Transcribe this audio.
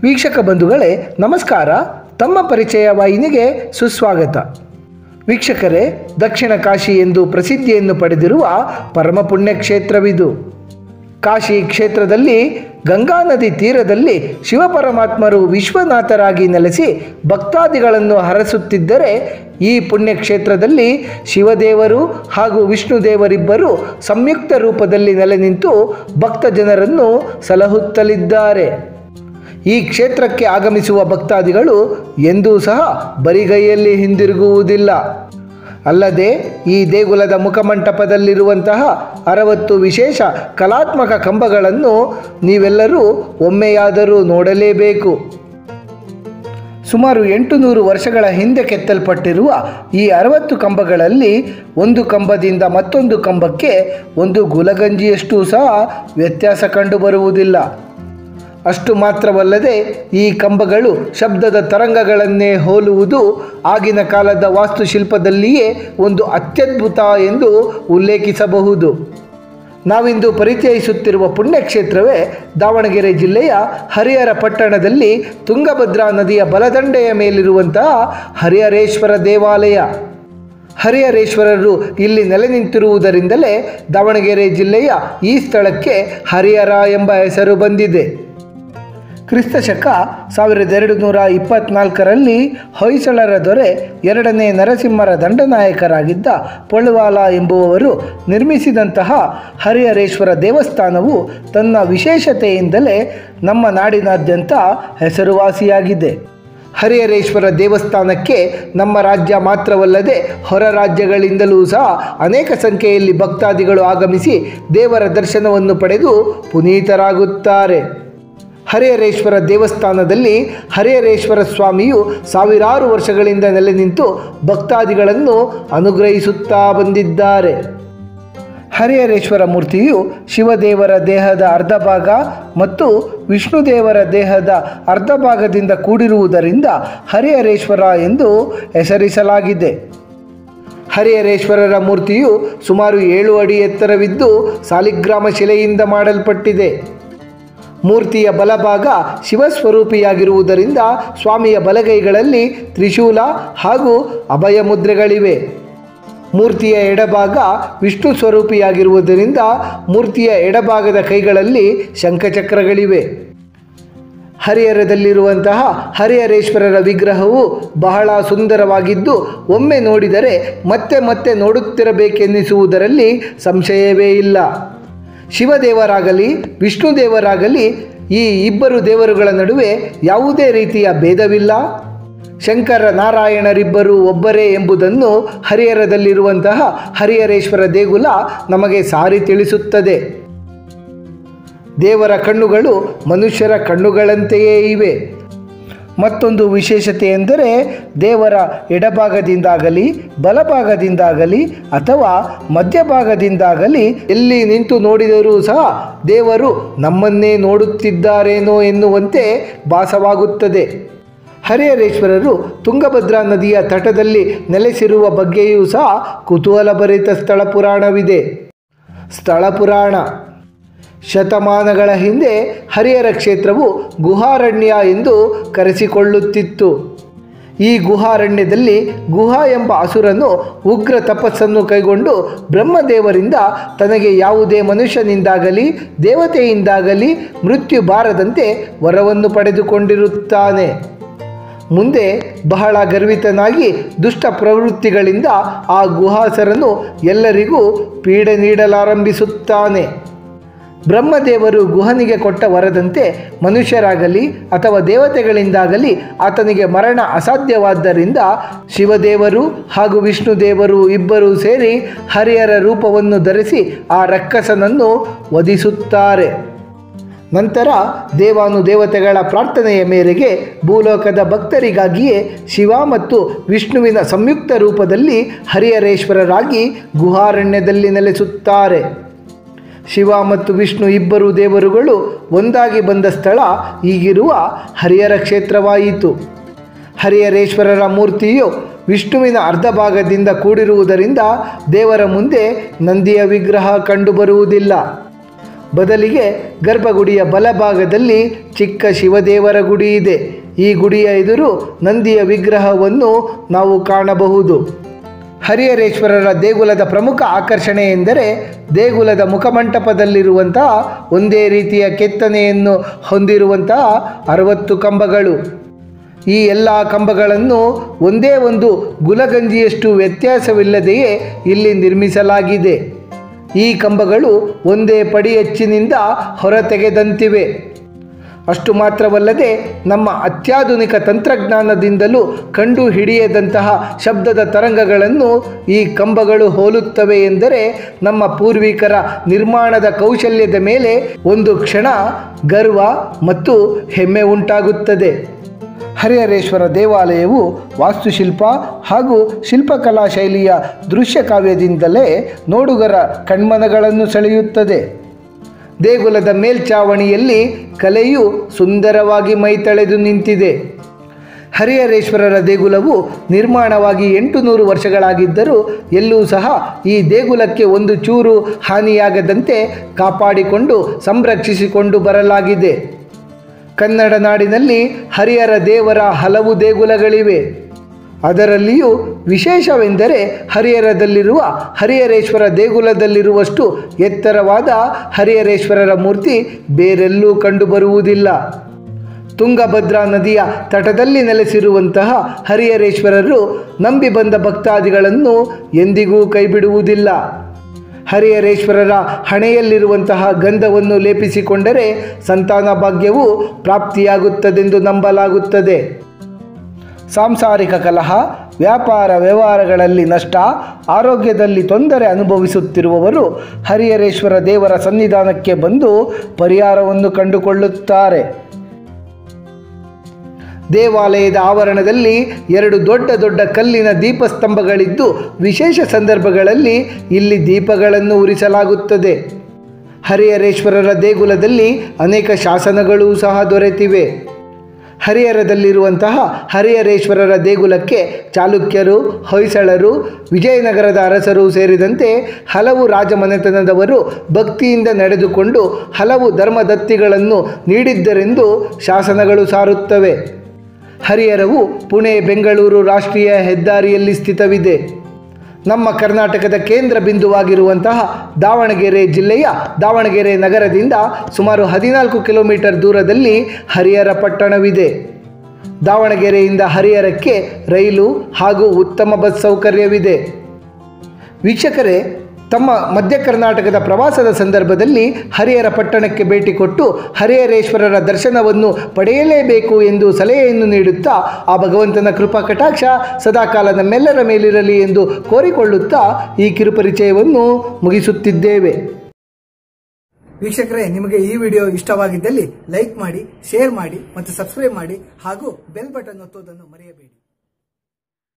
ವೀಕ್ಷಕ ಬಂಧುಗಳೇ ನಮಸ್ಕಾರ ತಮ್ಮ ಪರಿಚಯ ವಾಹಿನಿಗೆ ಸುಸ್ವಾಗತ ವೀಕ್ಷಕರೇ ದಕ್ಷಿಣ ಕಾಶಿ ಎಂದು ಪ್ರಸಿದ್ಧಿಯನ್ನು ಪಡೆದಿರುವ ಪರಮ ಪುಣ್ಯ ಕ್ಷೇತ್ರವಿದು ಕಾಶಿ ಕ್ಷೇತ್ರದಲ್ಲಿ ಗಂಗಾ ನದಿ ತೀರದಲ್ಲಿ ಶಿವಪರಮಾತ್ಮರು ವಿಶ್ವನಾಥರಾಗಿ ನೆಲೆಸಿ ಭಕ್ತಾದಿಗಳನ್ನು ಹರಸುತ್ತಿದ್ದರೆ ಈ ಪುಣ್ಯಕ್ಷೇತ್ರದಲ್ಲಿ ಶಿವದೇವರು ಹಾಗೂ ವಿಷ್ಣುದೇವರಿಬ್ಬರು ಸಂಯುಕ್ತ ರೂಪದಲ್ಲಿ ನೆಲೆ ನಿಂತು ಭಕ್ತ ಜನರನ್ನು ಸಲಹುತ್ತಲಿದ್ದಾರೆ ಈ ಕ್ಷೇತ್ರಕ್ಕೆ ಆಗಮಿಸುವ ಭಕ್ತಾದಿಗಳು ಎಂದೂ ಸಹ ಬರಿಗೈಯಲ್ಲಿ ಹಿಂದಿರುಗುವುದಿಲ್ಲ ಅಲ್ಲದೆ ಈ ದೇಗುಲದ ಮುಖಮಂಟಪದಲ್ಲಿರುವಂತಹ ಅರವತ್ತು ವಿಶೇಷ ಕಲಾತ್ಮಕ ಕಂಬಗಳನ್ನು ನೀವೆಲ್ಲರೂ ಒಮ್ಮೆಯಾದರೂ ನೋಡಲೇಬೇಕು ಸುಮಾರು ಎಂಟು ನೂರು ವರ್ಷಗಳ ಹಿಂದೆ ಕೆತ್ತಲ್ಪಟ್ಟಿರುವ ಈ ಅರವತ್ತು ಕಂಬಗಳಲ್ಲಿ ಒಂದು ಕಂಬದಿಂದ ಮತ್ತೊಂದು ಕಂಬಕ್ಕೆ ಒಂದು ಗುಲಗಂಜಿಯಷ್ಟು ಸಹ ವ್ಯತ್ಯಾಸ ಕಂಡುಬರುವುದಿಲ್ಲ ಅಷ್ಟು ಮಾತ್ರವಲ್ಲದೆ ಈ ಕಂಬಗಳು ಶಬ್ದದ ತರಂಗಗಳನ್ನೇ ಹೋಲುವುದು ಆಗಿನ ಕಾಲದ ವಾಸ್ತುಶಿಲ್ಪದಲ್ಲಿಯೇ ಒಂದು ಅತ್ಯದ್ಭುತ ಎಂದು ಉಲ್ಲೇಖಿಸಬಹುದು ನಾವಿಂದು ಪರಿಚಯಿಸುತ್ತಿರುವ ಪುಣ್ಯಕ್ಷೇತ್ರವೇ ದಾವಣಗೆರೆ ಜಿಲ್ಲೆಯ ಹರಿಹರ ಪಟ್ಟಣದಲ್ಲಿ ತುಂಗಭದ್ರಾ ನದಿಯ ಬಲದಂಡೆಯ ಮೇಲಿರುವಂತಹ ಹರಿಹರೇಶ್ವರ ದೇವಾಲಯ ಹರಿಹರೇಶ್ವರರು ಇಲ್ಲಿ ನೆಲೆ ನಿಂತಿರುವುದರಿಂದಲೇ ದಾವಣಗೆರೆ ಜಿಲ್ಲೆಯ ಈ ಸ್ಥಳಕ್ಕೆ ಹರಿಹರ ಎಂಬ ಹೆಸರು ಬಂದಿದೆ ಕ್ರಿಸ್ತ ಶಕ ಸಾವಿರದ ಎರಡು ನೂರ ಇಪ್ಪತ್ನಾಲ್ಕರಲ್ಲಿ ಹೊಯ್ಸಳರ ದೊರೆ ಎರಡನೇ ನರಸಿಂಹರ ದಂಡನಾಯಕರಾಗಿದ್ದ ಪೊಳವಾಲ ಎಂಬುವವರು ನಿರ್ಮಿಸಿದಂತಹ ಹರಿಹರೇಶ್ವರ ದೇವಸ್ಥಾನವು ತನ್ನ ವಿಶೇಷತೆಯಿಂದಲೇ ನಮ್ಮ ನಾಡಿನಾದ್ಯಂತ ಹೆಸರುವಾಸಿಯಾಗಿದೆ ಹರಿಹರೇಶ್ವರ ದೇವಸ್ಥಾನಕ್ಕೆ ನಮ್ಮ ರಾಜ್ಯ ಮಾತ್ರವಲ್ಲದೆ ಹೊರ ರಾಜ್ಯಗಳಿಂದಲೂ ಸಹ ಅನೇಕ ಸಂಖ್ಯೆಯಲ್ಲಿ ಭಕ್ತಾದಿಗಳು ಆಗಮಿಸಿ ದೇವರ ದರ್ಶನವನ್ನು ಪಡೆದು ಪುನೀತರಾಗುತ್ತಾರೆ ಹರಿಹರೇಶ್ವರ ದೇವಸ್ಥಾನದಲ್ಲಿ ಹರಿಹರೇಶ್ವರ ಸ್ವಾಮಿಯು ಸಾವಿರಾರು ವರ್ಷಗಳಿಂದ ನೆಲೆ ನಿಂತು ಭಕ್ತಾದಿಗಳನ್ನು ಅನುಗ್ರಹಿಸುತ್ತಾ ಬಂದಿದ್ದಾರೆ ಹರಿಹರೇಶ್ವರ ಮೂರ್ತಿಯು ಶಿವದೇವರ ದೇಹದ ಅರ್ಧ ಭಾಗ ಮತ್ತು ವಿಷ್ಣುದೇವರ ದೇಹದ ಅರ್ಧ ಭಾಗದಿಂದ ಕೂಡಿರುವುದರಿಂದ ಹರಿಹರೇಶ್ವರ ಎಂದು ಹೆಸರಿಸಲಾಗಿದೆ ಹರಿಹರೇಶ್ವರರ ಮೂರ್ತಿಯು ಸುಮಾರು ಏಳು ಅಡಿ ಎತ್ತರವಿದ್ದು ಸಾಲಿಗ್ರಾಮ ಶಿಲೆಯಿಂದ ಮಾಡಲ್ಪಟ್ಟಿದೆ ಮೂರ್ತಿಯ ಬಲಭಾಗ ಶಿವಸ್ವರೂಪಿಯಾಗಿರುವುದರಿಂದ ಸ್ವಾಮಿಯ ಬಲಗೈಗಳಲ್ಲಿ ತ್ರಿಶೂಲ ಹಾಗೂ ಅಭಯ ಮುದ್ರೆಗಳಿವೆ ಮೂರ್ತಿಯ ಎಡಭಾಗ ವಿಷ್ಣು ಸ್ವರೂಪಿಯಾಗಿರುವುದರಿಂದ ಮೂರ್ತಿಯ ಎಡಭಾಗದ ಕೈಗಳಲ್ಲಿ ಶಂಖಚಕ್ರಗಳಿವೆ ಹರಿಹರದಲ್ಲಿರುವಂತಹ ಹರಿಹರೇಶ್ವರರ ವಿಗ್ರಹವು ಬಹಳ ಸುಂದರವಾಗಿದ್ದು ಒಮ್ಮೆ ನೋಡಿದರೆ ಮತ್ತೆ ಮತ್ತೆ ನೋಡುತ್ತಿರಬೇಕೆನ್ನಿಸುವುದರಲ್ಲಿ ಸಂಶಯವೇ ಇಲ್ಲ ಶಿವದೇವರಾಗಲಿ ವಿಷ್ಣುದೇವರಾಗಲಿ ಈ ಇಬ್ಬರು ದೇವರುಗಳ ನಡುವೆ ಯಾವುದೇ ರೀತಿಯ ಭೇದವಿಲ್ಲ ಶಂಕರ ನಾರಾಯಣರಿಬ್ಬರು ಒಬ್ಬರೇ ಎಂಬುದನ್ನು ಹರಿಹರದಲ್ಲಿರುವಂತಹ ಹರಿಹರೇಶ್ವರ ದೇಗುಲ ನಮಗೆ ಸಾರಿ ತಿಳಿಸುತ್ತದೆ ದೇವರ ಕಣ್ಣುಗಳು ಮನುಷ್ಯರ ಕಣ್ಣುಗಳಂತೆಯೇ ಇವೆ ಮತ್ತೊಂದು ವಿಶೇಷತೆ ಎಂದರೆ ದೇವರ ಎಡಭಾಗದಿಂದಾಗಲಿ ಬಲಭಾಗದಿಂದಾಗಲಿ ಅಥವಾ ಮಧ್ಯಭಾಗದಿಂದಾಗಲಿ ಎಲ್ಲಿ ನಿಂತು ನೋಡಿದರೂ ಸಹ ದೇವರು ನಮ್ಮನ್ನೇ ನೋಡುತ್ತಿದ್ದಾರೇನೋ ಎನ್ನುವಂತೆ ಭಾಸವಾಗುತ್ತದೆ ಹರಿಹರೇಶ್ವರರು ತುಂಗಭದ್ರಾ ನದಿಯ ತಟದಲ್ಲಿ ನೆಲೆಸಿರುವ ಬಗ್ಗೆಯೂ ಸಹ ಕುತೂಹಲಭರಿತ ಸ್ಥಳ ಪುರಾಣವಿದೆ ಸ್ಥಳ ಪುರಾಣ ಶತಮಾನಗಳ ಹಿಂದೆ ಹರಿಹರ ಕ್ಷೇತ್ರವು ಗುಹಾರಣ್ಯ ಎಂದು ಕರೆಸಿಕೊಳ್ಳುತ್ತಿತ್ತು ಈ ಗುಹಾರಣ್ಯದಲ್ಲಿ ಗುಹಾ ಎಂಬ ಅಸುರನು ಉಗ್ರ ತಪಸ್ಸನ್ನು ಕೈಗೊಂಡು ಬ್ರಹ್ಮದೇವರಿಂದ ತನಗೆ ಯಾವುದೇ ಮನುಷ್ಯನಿಂದಾಗಲಿ ದೇವತೆಯಿಂದಾಗಲಿ ಮೃತ್ಯು ಬಾರದಂತೆ ವರವನ್ನು ಪಡೆದುಕೊಂಡಿರುತ್ತಾನೆ ಮುಂದೆ ಬಹಳ ಗರ್ವಿತನಾಗಿ ದುಷ್ಟ ಪ್ರವೃತ್ತಿಗಳಿಂದ ಆ ಗುಹಾಸರನು ಎಲ್ಲರಿಗೂ ಪೀಡೆ ನೀಡಲಾರಂಭಿಸುತ್ತಾನೆ ಬ್ರಹ್ಮದೇವರು ಗುಹನಿಗೆ ಕೊಟ್ಟ ವರದಂತೆ ಮನುಷ್ಯರಾಗಲಿ ಅಥವಾ ದೇವತೆಗಳಿಂದಾಗಲಿ ಆತನಿಗೆ ಮರಣ ಅಸಾಧ್ಯವಾದ್ದರಿಂದ ಶಿವದೇವರು ಹಾಗೂ ವಿಷ್ಣುದೇವರು ಇಬ್ಬರೂ ಸೇರಿ ಹರಿಹರ ರೂಪವನ್ನು ಧರಿಸಿ ಆ ರಕ್ಕಸನನ್ನು ವಧಿಸುತ್ತಾರೆ ನಂತರ ದೇವಾನುದೇವತೆಗಳ ಪ್ರಾರ್ಥನೆಯ ಮೇರೆಗೆ ಭೂಲೋಕದ ಭಕ್ತರಿಗಾಗಿಯೇ ಶಿವ ಮತ್ತು ವಿಷ್ಣುವಿನ ಸಂಯುಕ್ತ ರೂಪದಲ್ಲಿ ಹರಿಹರೇಶ್ವರರಾಗಿ ಗುಹಾರಣ್ಯದಲ್ಲಿ ನೆಲೆಸುತ್ತಾರೆ ಶಿವ ಮತ್ತು ವಿಷ್ಣು ಇಬ್ಬರು ದೇವರುಗಳು ಒಂದಾಗಿ ಬಂದ ಸ್ಥಳ ಈಗಿರುವ ಹರಿಹರ ಕ್ಷೇತ್ರವಾಯಿತು ಹರಿಹರೇಶ್ವರರ ಮೂರ್ತಿಯು ವಿಷ್ಣುವಿನ ಅರ್ಧ ಭಾಗದಿಂದ ಕೂಡಿರುವುದರಿಂದ ದೇವರ ಮುಂದೆ ನಂದಿಯ ವಿಗ್ರಹ ಕಂಡುಬರುವುದಿಲ್ಲ ಬದಲಿಗೆ ಗರ್ಭಗುಡಿಯ ಬಲಭಾಗದಲ್ಲಿ ಚಿಕ್ಕ ಶಿವದೇವರ ಗುಡಿ ಇದೆ ಈ ಗುಡಿಯ ಎದುರು ನಂದಿಯ ವಿಗ್ರಹವನ್ನು ನಾವು ಕಾಣಬಹುದು ಹರಿಹರೇಶ್ವರರ ದೇಗುಲದ ಪ್ರಮುಖ ಆಕರ್ಷಣೆ ಎಂದರೆ ದೇಗುಲದ ಮುಖಮಂಟಪದಲ್ಲಿರುವಂತಹ ಒಂದೇ ರೀತಿಯ ಕೆತ್ತನೆಯನ್ನು ಹೊಂದಿರುವಂತಹ ಅರವತ್ತು ಕಂಬಗಳು ಈ ಎಲ್ಲ ಕಂಬಗಳನ್ನು ಒಂದೇ ಒಂದು ಗುಲಗಂಜಿಯಷ್ಟು ವ್ಯತ್ಯಾಸವಿಲ್ಲದೆಯೇ ಇಲ್ಲಿ ನಿರ್ಮಿಸಲಾಗಿದೆ ಈ ಕಂಬಗಳು ಒಂದೇ ಪಡಿಯಚ್ಚಿನಿಂದ ಹೊರತೆಗೆದಂತಿವೆ ಅಷ್ಟು ಮಾತ್ರವಲ್ಲದೆ ನಮ್ಮ ಅತ್ಯಾಧುನಿಕ ತಂತ್ರಜ್ಞಾನದಿಂದಲೂ ಕಂಡು ಹಿಡಿಯದಂತಹ ಶಬ್ದದ ತರಂಗಗಳನ್ನು ಈ ಕಂಬಗಳು ಹೋಲುತ್ತವೆ ಎಂದರೆ ನಮ್ಮ ಪೂರ್ವಿಕರ ನಿರ್ಮಾಣದ ಕೌಶಲ್ಯದ ಮೇಲೆ ಒಂದು ಕ್ಷಣ ಗರ್ವ ಮತ್ತು ಹೆಮ್ಮೆ ಉಂಟಾಗುತ್ತದೆ ಹರಿಹರೇಶ್ವರ ದೇವಾಲಯವು ವಾಸ್ತುಶಿಲ್ಪ ಹಾಗೂ ಶಿಲ್ಪಕಲಾ ಶೈಲಿಯ ದೃಶ್ಯ ಕಾವ್ಯದಿಂದಲೇ ನೋಡುಗರ ಕಣ್ಮನಗಳನ್ನು ಸೆಳೆಯುತ್ತದೆ ದೇಗುಲದ ಮೇಲ್ಚಾವಣಿಯಲ್ಲಿ ಕಲೆಯು ಸುಂದರವಾಗಿ ಮೈತಳೆದು ನಿಂತಿದೆ ಹರಿಹರೇಶ್ವರರ ದೇಗುಲವು ನಿರ್ಮಾಣವಾಗಿ ಎಂಟು ನೂರು ವರ್ಷಗಳಾಗಿದ್ದರೂ ಎಲ್ಲೂ ಸಹ ಈ ದೇಗುಲಕ್ಕೆ ಒಂದು ಚೂರು ಹಾನಿಯಾಗದಂತೆ ಕಾಪಾಡಿಕೊಂಡು ಸಂರಕ್ಷಿಸಿಕೊಂಡು ಬರಲಾಗಿದೆ ಕನ್ನಡ ನಾಡಿನಲ್ಲಿ ಹರಿಹರ ದೇವರ ಹಲವು ದೇಗುಲಗಳಿವೆ ಅದರಲ್ಲಿಯೂ ವಿಶೇಷವೆಂದರೆ ಹರಿಹರದಲ್ಲಿರುವ ಹರಿಹರೇಶ್ವರ ದೇಗುಲದಲ್ಲಿರುವಷ್ಟು ಎತ್ತರವಾದ ಹರಿಹರೇಶ್ವರರ ಮೂರ್ತಿ ಬೇರೆಲ್ಲೂ ಕಂಡುಬರುವುದಿಲ್ಲ ತುಂಗಭದ್ರಾ ನದಿಯ ತಟದಲ್ಲಿ ನೆಲೆಸಿರುವಂತಹ ಹರಿಹರೇಶ್ವರರು ನಂಬಿ ಬಂದ ಭಕ್ತಾದಿಗಳನ್ನು ಎಂದಿಗೂ ಕೈಬಿಡುವುದಿಲ್ಲ ಹರಿಹರೇಶ್ವರರ ಹಣೆಯಲ್ಲಿರುವಂತಹ ಗಂಧವನ್ನು ಲೇಪಿಸಿಕೊಂಡರೆ ಸಂತಾನ ಭಾಗ್ಯವು ಪ್ರಾಪ್ತಿಯಾಗುತ್ತದೆಂದು ನಂಬಲಾಗುತ್ತದೆ ಸಾಂಸಾರಿಕ ಕಲಹ ವ್ಯಾಪಾರ ವ್ಯವಹಾರಗಳಲ್ಲಿ ನಷ್ಟ ಆರೋಗ್ಯದಲ್ಲಿ ತೊಂದರೆ ಅನುಭವಿಸುತ್ತಿರುವವರು ಹರಿಹರೇಶ್ವರ ದೇವರ ಸನ್ನಿಧಾನಕ್ಕೆ ಬಂದು ಪರಿಹಾರವನ್ನು ಕಂಡುಕೊಳ್ಳುತ್ತಾರೆ ದೇವಾಲಯದ ಆವರಣದಲ್ಲಿ ಎರಡು ದೊಡ್ಡ ದೊಡ್ಡ ಕಲ್ಲಿನ ದೀಪಸ್ತಂಭಗಳಿದ್ದು ವಿಶೇಷ ಸಂದರ್ಭಗಳಲ್ಲಿ ಇಲ್ಲಿ ದೀಪಗಳನ್ನು ಉರಿಸಲಾಗುತ್ತದೆ ಹರಿಹರೇಶ್ವರರ ದೇಗುಲದಲ್ಲಿ ಅನೇಕ ಶಾಸನಗಳೂ ಸಹ ದೊರೆತಿವೆ ಹರಿಹರದಲ್ಲಿರುವಂತಹ ಹರಿಹರೇಶ್ವರರ ದೇಗುಲಕ್ಕೆ ಚಾಲುಕ್ಯರು ಹೊಯ್ಸಳರು ವಿಜಯನಗರದ ಅರಸರು ಸೇರಿದಂತೆ ಹಲವು ರಾಜಮನೆತನದವರು ಭಕ್ತಿಯಿಂದ ನಡೆದುಕೊಂಡು ಹಲವು ಧರ್ಮದತ್ತಿಗಳನ್ನು ನೀಡಿದ್ದರೆಂದು ಶಾಸನಗಳು ಸಾರುತ್ತವೆ ಹರಿಹರವು ಪುಣೆ ಬೆಂಗಳೂರು ರಾಷ್ಟ್ರೀಯ ಹೆದ್ದಾರಿಯಲ್ಲಿ ಸ್ಥಿತವಿದೆ ನಮ್ಮ ಕರ್ನಾಟಕದ ಕೇಂದ್ರ ಬಿಂದುವಾಗಿರುವಂತಹ ದಾವಣಗೆರೆ ಜಿಲ್ಲೆಯ ದಾವಣಗೆರೆ ನಗರದಿಂದ ಸುಮಾರು ಹದಿನಾಲ್ಕು ಕಿಲೋಮೀಟರ್ ದೂರದಲ್ಲಿ ಹರಿಹರ ಪಟ್ಟಣವಿದೆ ದಾವಣಗೆರೆಯಿಂದ ಹರಿಹರಕ್ಕೆ ರೈಲು ಹಾಗೂ ಉತ್ತಮ ಬಸ್ ಸೌಕರ್ಯವಿದೆ ವೀಕ್ಷಕರೇ ತಮ್ಮ ಮಧ್ಯ ಕರ್ನಾಟಕದ ಪ್ರವಾಸದ ಸಂದರ್ಭದಲ್ಲಿ ಹರಿಹರ ಪಟ್ಟಣಕ್ಕೆ ಭೇಟಿ ಕೊಟ್ಟು ಹರಿಹರೇಶ್ವರರ ದರ್ಶನವನ್ನು ಪಡೆಯಲೇಬೇಕು ಎಂದು ಸಲಹೆಯನ್ನು ನೀಡುತ್ತಾ ಆ ಭಗವಂತನ ಕೃಪಾ ಕಟಾಕ್ಷ ಸದಾಕಾಲ ನಮ್ಮೆಲ್ಲರ ಮೇಲಿರಲಿ ಎಂದು ಕೋರಿಕೊಳ್ಳುತ್ತಾ ಈ ಕಿರುಪರಿಚಯವನ್ನು ಮುಗಿಸುತ್ತಿದ್ದೇವೆ ವೀಕ್ಷಕರೇ ನಿಮಗೆ ಈ ವಿಡಿಯೋ ಇಷ್ಟವಾಗಿದ್ದಲ್ಲಿ ಲೈಕ್ ಮಾಡಿ ಶೇರ್ ಮಾಡಿ ಮತ್ತು ಸಬ್ಸ್ಕ್ರೈಬ್ ಮಾಡಿ ಹಾಗೂ ಬೆಲ್ ಬಟನ್ ಒತ್ತುವುದನ್ನು ಮರೆಯಬೇಡಿ